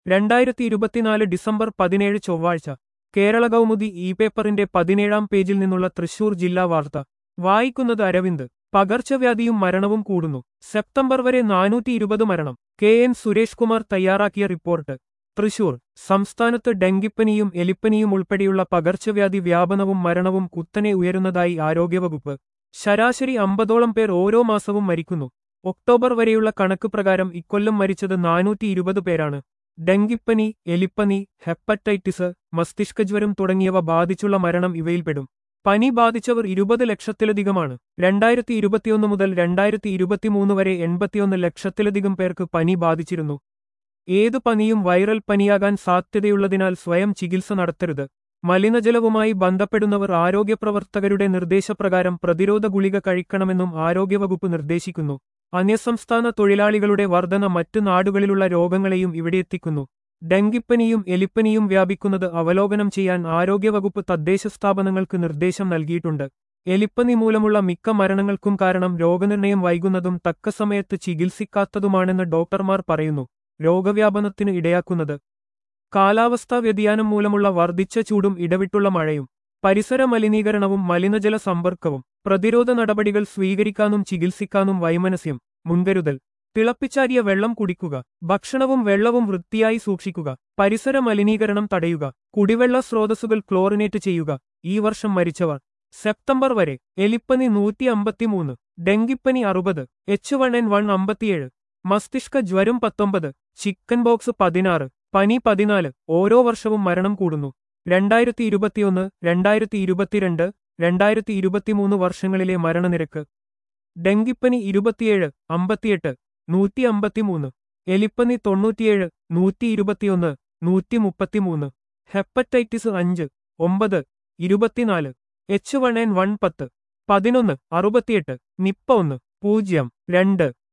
രണ്ടായിരത്തി ഇരുപത്തിനാല് ഡിസംബർ പതിനേഴ് ചൊവ്വാഴ്ച കേരള കൗമുദി ഇ പേപ്പറിന്റെ പതിനേഴാം പേജിൽ നിന്നുള്ള തൃശൂർ ജില്ലാ വാർത്ത വായിക്കുന്നത് അരവിന്ദ് പകർച്ചവ്യാധിയും മരണവും കൂടുന്നു സെപ്റ്റംബർ വരെ നാനൂറ്റി ഇരുപത് മരണം കെ എൻ സുരേഷ് കുമാർ തയ്യാറാക്കിയ റിപ്പോർട്ട് തൃശൂർ സംസ്ഥാനത്ത് ഡെങ്കിപ്പനിയും എലിപ്പനിയും ഉൾപ്പെടെയുള്ള പകർച്ചവ്യാധി വ്യാപനവും മരണവും കുത്തനെ ഉയരുന്നതായി ആരോഗ്യവകുപ്പ് ശരാശരി അമ്പതോളം പേർ ഓരോ മാസവും മരിക്കുന്നു ഒക്ടോബർ വരെയുള്ള കണക്ക് പ്രകാരം ഇക്കൊല്ലം മരിച്ചത് നാനൂറ്റി ഇരുപത് പേരാണ് ഡെങ്കിപ്പനി എലിപ്പനി ഹെപ്പറ്റൈറ്റിസ് മസ്തിഷ്കജ്വരം തുടങ്ങിയവ ബാധിച്ചുള്ള മരണം ഇവയിൽപ്പെടും പനി ബാധിച്ചവർ ഇരുപത് ലക്ഷത്തിലധികമാണ് രണ്ടായിരത്തി ഇരുപത്തിയൊന്ന് മുതൽ രണ്ടായിരത്തി ഇരുപത്തിമൂന്ന് വരെ എൺപത്തിയൊന്ന് ലക്ഷത്തിലധികം പേർക്ക് പനി ബാധിച്ചിരുന്നു ഏതു പനിയും വൈറൽ പനിയാകാൻ സാധ്യതയുള്ളതിനാൽ സ്വയം ചികിത്സ നടത്തരുത് മലിനജലവുമായി ബന്ധപ്പെടുന്നവർ ആരോഗ്യപ്രവർത്തകരുടെ നിർദ്ദേശപ്രകാരം പ്രതിരോധ ഗുളിക കഴിക്കണമെന്നും ആരോഗ്യവകുപ്പ് നിർദ്ദേശിക്കുന്നു അന്യസംസ്ഥാന തൊഴിലാളികളുടെ വർധന മറ്റു നാടുകളിലുള്ള രോഗങ്ങളെയും ഇവിടെയെത്തിക്കുന്നു ഡെങ്കിപ്പനിയും എലിപ്പനിയും വ്യാപിക്കുന്നത് അവലോകനം ചെയ്യാൻ ആരോഗ്യവകുപ്പ് തദ്ദേശ സ്ഥാപനങ്ങൾക്ക് നിർദ്ദേശം നൽകിയിട്ടുണ്ട് എലിപ്പനി മൂലമുള്ള മിക്ക മരണങ്ങൾക്കും കാരണം രോഗനിർണയം വൈകുന്നതും തക്ക സമയത്ത് ചികിത്സിക്കാത്തതുമാണെന്ന് ഡോക്ടർമാർ പറയുന്നു രോഗവ്യാപനത്തിന് ഇടയാക്കുന്നത് കാലാവസ്ഥാ വ്യതിയാനം മൂലമുള്ള വർദ്ധിച്ച ചൂടും ഇടവിട്ടുള്ള മഴയും പരിസര മലിനീകരണവും മലിനജല സമ്പർക്കവും പ്രതിരോധ നടപടികൾ സ്വീകരിക്കാനും ചികിത്സിക്കാനും വൈമനസ്യം മുൻകരുതൽ തിളപ്പിച്ചാരിയ വെള്ളം കുടിക്കുക ഭക്ഷണവും വെള്ളവും വൃത്തിയായി സൂക്ഷിക്കുക പരിസര മലിനീകരണം തടയുക കുടിവെള്ള സ്രോതസ്സുകൾ ക്ലോറിനേറ്റ് ചെയ്യുക ഈ വർഷം മരിച്ചവർ സെപ്റ്റംബർ വരെ എലിപ്പനി നൂറ്റി അമ്പത്തിമൂന്ന് ഡെങ്കിപ്പനി അറുപത് എച്ച് വൺ എൻ വൺ അമ്പത്തിയേഴ് മസ്തിഷ്ക ജ്വരം പത്തൊമ്പത് ചിക്കൻ ബോക്സ് പതിനാറ് പനി പതിനാല് ഓരോ വർഷവും മരണം കൂടുന്നു രണ്ടായിരത്തി ഇരുപത്തിയൊന്ന് രണ്ടായിരത്തി ഇരുപത്തിരണ്ട് രണ്ടായിരത്തി ഇരുപത്തിമൂന്ന് വർഷങ്ങളിലെ മരണനിരക്ക് ഡെങ്കിപ്പനി ഇരുപത്തിയേഴ് അമ്പത്തിയെട്ട് നൂറ്റി അമ്പത്തിമൂന്ന് എലിപ്പനി തൊണ്ണൂറ്റിയേഴ് നൂറ്റി ഇരുപത്തിയൊന്ന് നൂറ്റി മുപ്പത്തിമൂന്ന് ഹെപ്പറ്റൈറ്റിസ് അഞ്ച് ഒമ്പത് ഇരുപത്തിനാല് എച്ച് വൺ എൻ വൺ പത്ത് പതിനൊന്ന് അറുപത്തിയെട്ട് നിപ്പ ഒന്ന് പൂജ്യം രണ്ട്